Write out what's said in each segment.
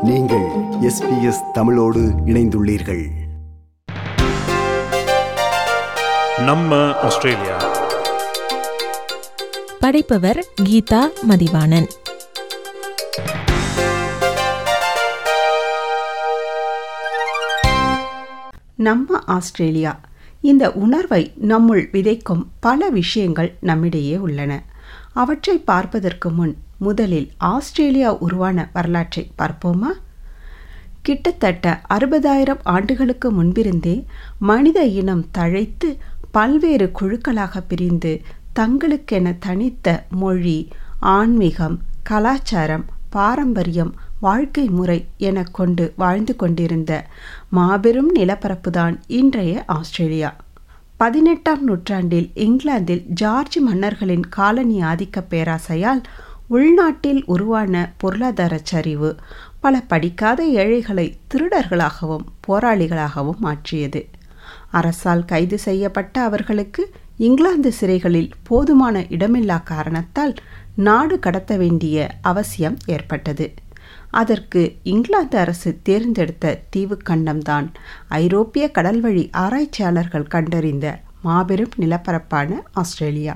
நீங்கள் எஸ்பிஎஸ் தமிழோடு இணைந்துள்ளீர்கள் நம்ம ஆஸ்திரேலியா படைப்பவர் கீதா மதிவாணன் நம்ம ஆஸ்திரேலியா இந்த உணர்வை நம்முள் விதைக்கும் பல விஷயங்கள் நம்மிடையே உள்ளன அவற்றை பார்ப்பதற்கு முன் முதலில் ஆஸ்திரேலியா உருவான வரலாற்றை பார்ப்போமா கிட்டத்தட்ட அறுபதாயிரம் ஆண்டுகளுக்கு முன்பிருந்தே மனித இனம் தழைத்து பல்வேறு குழுக்களாக பிரிந்து தங்களுக்கென தனித்த மொழி ஆன்மீகம் கலாச்சாரம் பாரம்பரியம் வாழ்க்கை முறை என கொண்டு வாழ்ந்து கொண்டிருந்த மாபெரும் நிலப்பரப்புதான் இன்றைய ஆஸ்திரேலியா பதினெட்டாம் நூற்றாண்டில் இங்கிலாந்தில் ஜார்ஜ் மன்னர்களின் காலனி ஆதிக்க பேராசையால் உள்நாட்டில் உருவான பொருளாதார சரிவு பல படிக்காத ஏழைகளை திருடர்களாகவும் போராளிகளாகவும் மாற்றியது அரசால் கைது செய்யப்பட்ட அவர்களுக்கு இங்கிலாந்து சிறைகளில் போதுமான இடமில்லா காரணத்தால் நாடு கடத்த வேண்டிய அவசியம் ஏற்பட்டது அதற்கு இங்கிலாந்து அரசு தேர்ந்தெடுத்த தீவுக்கண்டம்தான் ஐரோப்பிய கடல்வழி ஆராய்ச்சியாளர்கள் கண்டறிந்த மாபெரும் நிலப்பரப்பான ஆஸ்திரேலியா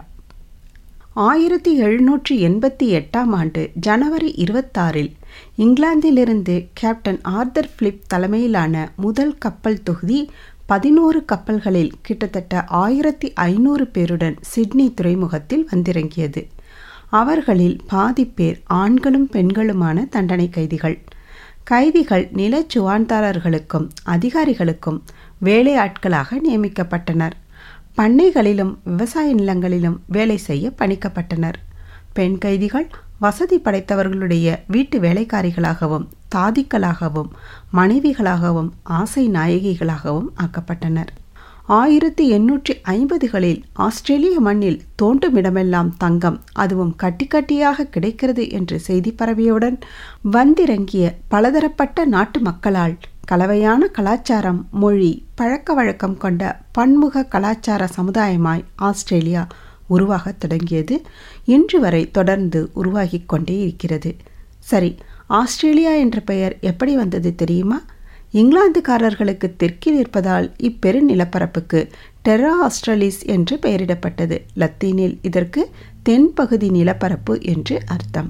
ஆயிரத்தி எழுநூற்றி எண்பத்தி எட்டாம் ஆண்டு ஜனவரி இருபத்தாறில் இங்கிலாந்திலிருந்து கேப்டன் ஆர்தர் பிலிப் தலைமையிலான முதல் கப்பல் தொகுதி பதினோரு கப்பல்களில் கிட்டத்தட்ட ஆயிரத்தி ஐநூறு பேருடன் சிட்னி துறைமுகத்தில் வந்திறங்கியது அவர்களில் பாதி பேர் ஆண்களும் பெண்களுமான தண்டனை கைதிகள் கைதிகள் நிலச்சுவான்தாரர்களுக்கும் அதிகாரிகளுக்கும் வேலையாட்களாக நியமிக்கப்பட்டனர் பண்ணைகளிலும் விவசாய நிலங்களிலும் வேலை செய்ய பணிக்கப்பட்டனர் பெண் கைதிகள் வசதி படைத்தவர்களுடைய வீட்டு வேலைக்காரிகளாகவும் தாதிக்களாகவும் மனைவிகளாகவும் ஆசை நாயகிகளாகவும் ஆக்கப்பட்டனர் ஆயிரத்தி எண்ணூற்றி ஐம்பதுகளில் ஆஸ்திரேலிய மண்ணில் தோண்டுமிடமெல்லாம் தங்கம் அதுவும் கட்டி கட்டியாக கிடைக்கிறது என்று செய்தி பரவியவுடன் வந்திறங்கிய பலதரப்பட்ட நாட்டு மக்களால் கலவையான கலாச்சாரம் மொழி பழக்க வழக்கம் கொண்ட பன்முக கலாச்சார சமுதாயமாய் ஆஸ்திரேலியா உருவாகத் தொடங்கியது இன்று வரை தொடர்ந்து உருவாகிக் கொண்டே இருக்கிறது சரி ஆஸ்திரேலியா என்ற பெயர் எப்படி வந்தது தெரியுமா இங்கிலாந்துக்காரர்களுக்கு தெற்கில் இருப்பதால் இப்பெரு நிலப்பரப்புக்கு டெரா ஆஸ்திரலிஸ் என்று பெயரிடப்பட்டது லத்தீனில் இதற்கு தென்பகுதி நிலப்பரப்பு என்று அர்த்தம்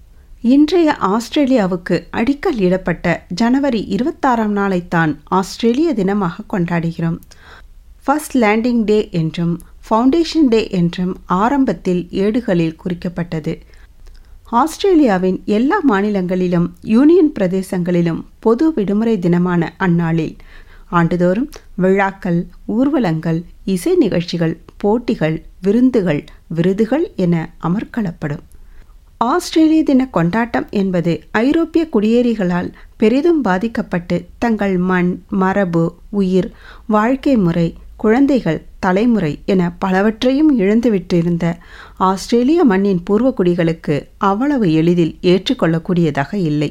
இன்றைய ஆஸ்திரேலியாவுக்கு அடிக்கல் இடப்பட்ட ஜனவரி இருபத்தாறாம் நாளைத்தான் ஆஸ்திரேலிய தினமாக கொண்டாடுகிறோம் ஃபர்ஸ்ட் லேண்டிங் டே என்றும் ஃபவுண்டேஷன் டே என்றும் ஆரம்பத்தில் ஏடுகளில் குறிக்கப்பட்டது ஆஸ்திரேலியாவின் எல்லா மாநிலங்களிலும் யூனியன் பிரதேசங்களிலும் பொது விடுமுறை தினமான அந்நாளில் ஆண்டுதோறும் விழாக்கள் ஊர்வலங்கள் இசை நிகழ்ச்சிகள் போட்டிகள் விருந்துகள் விருதுகள் என அமர்க்களப்படும் ஆஸ்திரேலிய தின கொண்டாட்டம் என்பது ஐரோப்பிய குடியேறிகளால் பெரிதும் பாதிக்கப்பட்டு தங்கள் மண் மரபு உயிர் வாழ்க்கை முறை குழந்தைகள் தலைமுறை என பலவற்றையும் இழந்துவிட்டிருந்த ஆஸ்திரேலிய மண்ணின் பூர்வக்குடிகளுக்கு அவ்வளவு எளிதில் ஏற்றுக்கொள்ளக்கூடியதாக இல்லை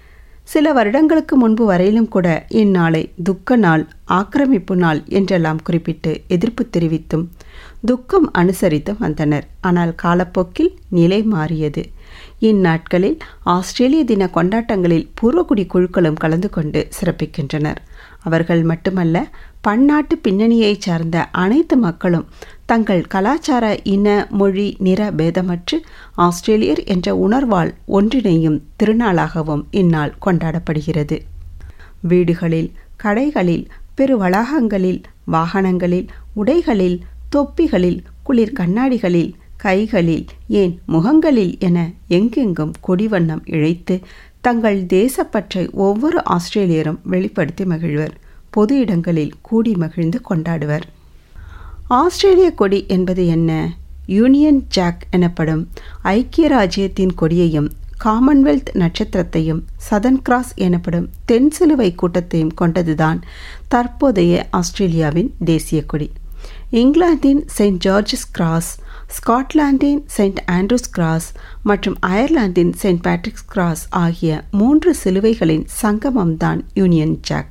சில வருடங்களுக்கு முன்பு வரையிலும் கூட இந்நாளை துக்க நாள் ஆக்கிரமிப்பு நாள் என்றெல்லாம் குறிப்பிட்டு எதிர்ப்பு தெரிவித்தும் துக்கம் அனுசரித்தும் வந்தனர் ஆனால் காலப்போக்கில் நிலை மாறியது இந்நாட்களில் ஆஸ்திரேலிய தின கொண்டாட்டங்களில் பூர்வக்குடி குழுக்களும் கலந்து கொண்டு சிறப்பிக்கின்றனர் அவர்கள் மட்டுமல்ல பன்னாட்டு பின்னணியைச் சார்ந்த அனைத்து மக்களும் தங்கள் கலாச்சார இன மொழி நிற பேதமற்று ஆஸ்திரேலியர் என்ற உணர்வால் ஒன்றிணையும் திருநாளாகவும் இந்நாள் கொண்டாடப்படுகிறது வீடுகளில் கடைகளில் பெரு வளாகங்களில் வாகனங்களில் உடைகளில் தொப்பிகளில் குளிர் கண்ணாடிகளில் கைகளில் ஏன் முகங்களில் என எங்கெங்கும் கொடிவண்ணம் இழைத்து தங்கள் தேசப்பற்றை ஒவ்வொரு ஆஸ்திரேலியரும் வெளிப்படுத்தி மகிழ்வர் பொது இடங்களில் கூடி மகிழ்ந்து கொண்டாடுவர் ஆஸ்திரேலிய கொடி என்பது என்ன யூனியன் ஜாக் எனப்படும் ஐக்கிய ராஜ்யத்தின் கொடியையும் காமன்வெல்த் நட்சத்திரத்தையும் சதன் கிராஸ் எனப்படும் தென் சிலுவை கூட்டத்தையும் கொண்டதுதான் தற்போதைய ஆஸ்திரேலியாவின் தேசிய கொடி இங்கிலாந்தின் செயின்ட் ஜார்ஜஸ் கிராஸ் ஸ்காட்லாந்தின் செயின்ட் ஆண்ட்ரூஸ் கிராஸ் மற்றும் அயர்லாந்தின் செயின்ட் பேட்ரிக்ஸ் கிராஸ் ஆகிய மூன்று சிலுவைகளின் சங்கமம்தான் யூனியன் ஜாக்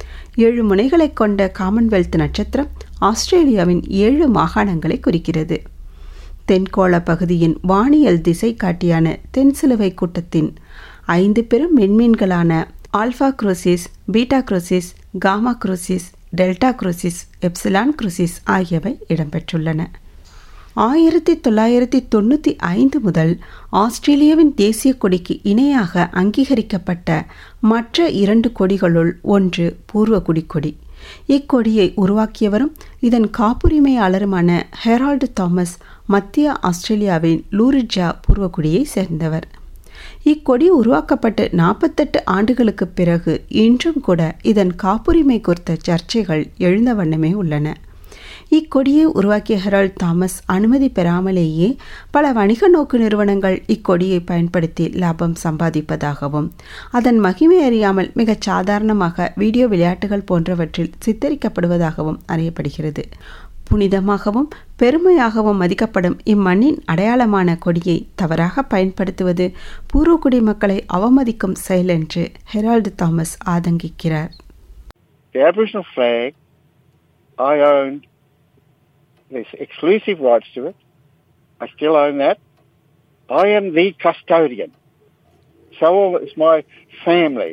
ஏழு முனைகளை கொண்ட காமன்வெல்த் நட்சத்திரம் ஆஸ்திரேலியாவின் ஏழு மாகாணங்களை குறிக்கிறது தென்கோள பகுதியின் வானியல் திசை காட்டியான தென்சிலுவை கூட்டத்தின் ஐந்து பெரும் விண்மீன்களான alpha Crucis beta Crucis gamma Crucis delta Crucis epsilon Crucis ஆகியவை இடம்பெற்றுள்ளன ஆயிரத்தி தொள்ளாயிரத்தி தொண்ணூற்றி ஐந்து முதல் ஆஸ்திரேலியாவின் தேசிய கொடிக்கு இணையாக அங்கீகரிக்கப்பட்ட மற்ற இரண்டு கொடிகளுள் ஒன்று பூர்வகுடி கொடி இக்கொடியை உருவாக்கியவரும் இதன் காப்புரிமையாளருமான ஹெரால்டு தாமஸ் மத்திய ஆஸ்திரேலியாவின் லூரிட்ஜா பூர்வகுடியை சேர்ந்தவர் இக்கொடி உருவாக்கப்பட்டு நாற்பத்தெட்டு ஆண்டுகளுக்கு பிறகு இன்றும் கூட இதன் காப்புரிமை குறித்த சர்ச்சைகள் எழுந்த வண்ணமே உள்ளன இக்கொடியை உருவாக்கிய ஹெரால்ட் தாமஸ் அனுமதி பெறாமலேயே பல வணிக நோக்கு நிறுவனங்கள் இக்கொடியை பயன்படுத்தி லாபம் சம்பாதிப்பதாகவும் அதன் மகிமை அறியாமல் மிகச் சாதாரணமாக வீடியோ விளையாட்டுகள் போன்றவற்றில் சித்தரிக்கப்படுவதாகவும் அறியப்படுகிறது புனிதமாகவும் பெருமையாகவும் மதிக்கப்படும் இம்மண்ணின் அடையாளமான கொடியை தவறாக பயன்படுத்துவது பூர்வக்குடி மக்களை அவமதிக்கும் செயல் என்று ஹெரால்டு தாமஸ் ஆதங்கிக்கிறார் The Aboriginal flag, I owned there's exclusive rights to it. I still own that. I am the custodian. So is my family.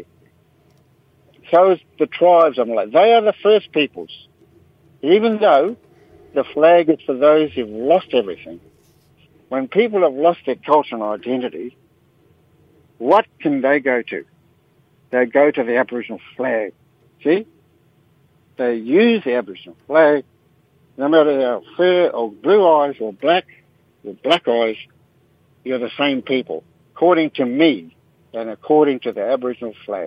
So is the tribes I'm like. They are the first peoples. Even though the flag is for those who've lost everything. When people have lost their culture and identity, what can they go to? They go to the Aboriginal flag. See? They use the Aboriginal flag, no matter they're fair or blue eyes or black, with black eyes, you're the same people, according to me and according to the Aboriginal flag.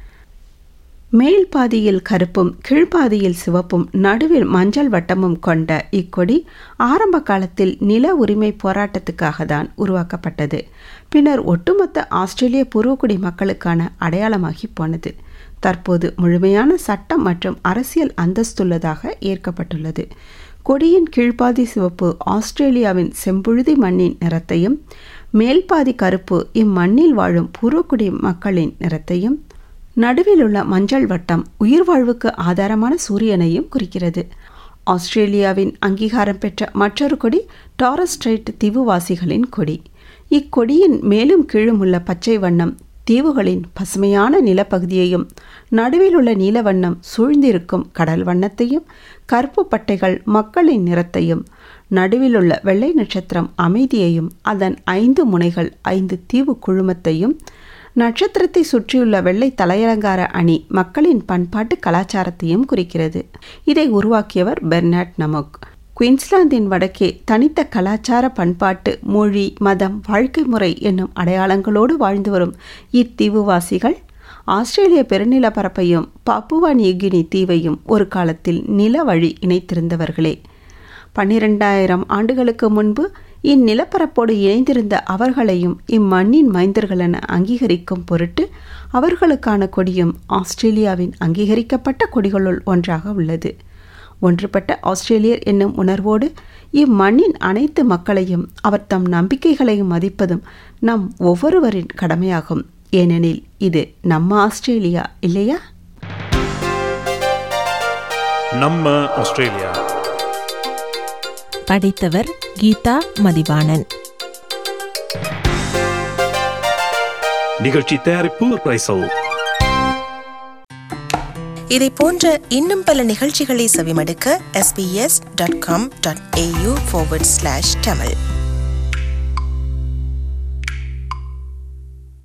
மேல் பாதியில் கருப்பும் கீழ்ப்பாதியில் சிவப்பும் நடுவில் மஞ்சள் வட்டமும் கொண்ட இக்கொடி ஆரம்ப காலத்தில் நில உரிமை போராட்டத்துக்காக தான் உருவாக்கப்பட்டது பின்னர் ஒட்டுமொத்த ஆஸ்திரேலிய பூர்வக்குடி மக்களுக்கான அடையாளமாகி போனது தற்போது முழுமையான சட்டம் மற்றும் அரசியல் அந்தஸ்துள்ளதாக ஏற்கப்பட்டுள்ளது கொடியின் கீழ்ப்பாதி சிவப்பு ஆஸ்திரேலியாவின் செம்புழுதி மண்ணின் நிறத்தையும் மேல்பாதி கருப்பு இம்மண்ணில் வாழும் பூர்வக்குடி மக்களின் நிறத்தையும் நடுவில் உள்ள மஞ்சள் வட்டம் உயிர் வாழ்வுக்கு ஆதாரமான சூரியனையும் குறிக்கிறது ஆஸ்திரேலியாவின் அங்கீகாரம் பெற்ற மற்றொரு கொடி டாரஸ்ட்ரைட் தீவுவாசிகளின் கொடி இக்கொடியின் மேலும் கீழும் உள்ள பச்சை வண்ணம் தீவுகளின் பசுமையான நிலப்பகுதியையும் நடுவில் உள்ள நீல வண்ணம் சூழ்ந்திருக்கும் கடல் வண்ணத்தையும் கருப்பு பட்டைகள் மக்களின் நிறத்தையும் நடுவில் உள்ள வெள்ளை நட்சத்திரம் அமைதியையும் அதன் ஐந்து முனைகள் ஐந்து தீவு குழுமத்தையும் நட்சத்திரத்தை சுற்றியுள்ள வெள்ளை தலையலங்கார அணி மக்களின் பண்பாட்டு கலாச்சாரத்தையும் குறிக்கிறது இதை உருவாக்கியவர் பெர்னாட் நமோக் குயின்ஸ்லாந்தின் வடக்கே தனித்த கலாச்சார பண்பாட்டு மொழி மதம் வாழ்க்கை முறை என்னும் அடையாளங்களோடு வாழ்ந்து வரும் இத்தீவுவாசிகள் ஆஸ்திரேலிய பெருநிலப்பரப்பையும் பாப்புவா நியூகினி தீவையும் ஒரு காலத்தில் நில வழி இணைத்திருந்தவர்களே பன்னிரெண்டாயிரம் ஆண்டுகளுக்கு முன்பு இந்நிலப்பரப்போடு இணைந்திருந்த அவர்களையும் இம்மண்ணின் மைந்தர்களென அங்கீகரிக்கும் பொருட்டு அவர்களுக்கான கொடியும் ஆஸ்திரேலியாவின் அங்கீகரிக்கப்பட்ட கொடிகளுள் ஒன்றாக உள்ளது ஒன்றுபட்ட ஆஸ்திரேலியர் என்னும் உணர்வோடு இம்மண்ணின் அனைத்து மக்களையும் அவர் தம் நம்பிக்கைகளையும் மதிப்பதும் நம் ஒவ்வொருவரின் கடமையாகும் ஏனெனில் இது நம்ம ஆஸ்திரேலியா இல்லையா நம்ம ஆஸ்திரேலியா படித்தவர் கீதா மதிவாணன் நிகழ்ச்சி தயாரிப்பு ரைசல் இதை போன்ற இன்னும் பல நிகழ்ச்சிகளை செவிமடுக்க sbs.com.au forward slash tamil